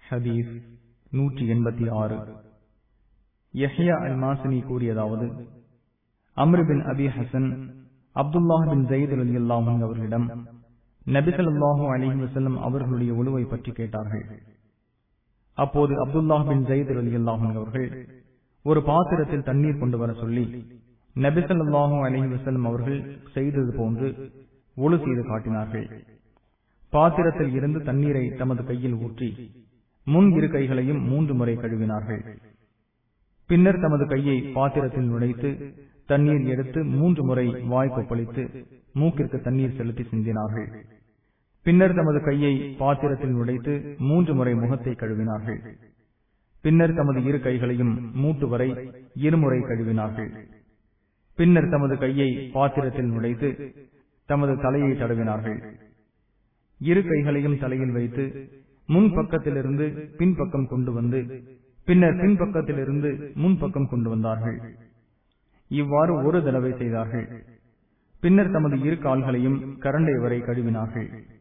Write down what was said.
ஹதீஸ் நூற்றி எண்பத்தி ஆறு யஹ்யா அல் மாசினி கூறியதாவது Amr bin Abi Hasan Abdullah bin Zaid Ali அல்லாஹன் அவர்களிடம் நபிசல்லாஹூ அலிஹி வசல்லம் அவர்களுடைய உழுவை பற்றி கேட்டார்கள் அப்போது அப்துல்லாஹ் பின் ஜெயித் அலி அல்லாஹன் அவர்கள் ஒரு பாத்திரத்தில் தண்ணீர் கொண்டு வர சொல்லி நபிசல்லாஹூ அலிஹி வசல்லம் அவர்கள் செய்தது போன்று ஒழு செய்து காட்டினார்கள் பாத்திரத்தில் இருந்து தண்ணீரை தமது கையில் ஊற்றி முன் இரு கைகளையும் மூன்று முறை கழுவினார்கள் பின்னர் தமது கையை பாத்திரத்தில் நுழைத்து தண்ணீர் எடுத்து மூன்று முறை வாய் கொப்பளித்து மூக்கிற்கு தண்ணீர் செலுத்தி சிந்தினார்கள் பின்னர் தமது கையை பாத்திரத்தில் நுழைத்து மூன்று முறை முகத்தை கழுவினார்கள் பின்னர் தமது இரு கைகளையும் மூட்டு வரை இருமுறை கழுவினார்கள் பின்னர் தமது கையை பாத்திரத்தில் நுழைத்து தமது தலையை தடவினார்கள் இரு கைகளையும் தலையில் வைத்து முன் பக்கத்திலிருந்து பின்பக்கம் கொண்டு வந்து பின்னர் பின்பக்கத்திலிருந்து முன்பக்கம் கொண்டு வந்தார்கள் இவ்வாறு ஒரு தடவை செய்தார்கள் பின்னர் தமது இரு கால்களையும் கரண்டை வரை கழுவினார்கள்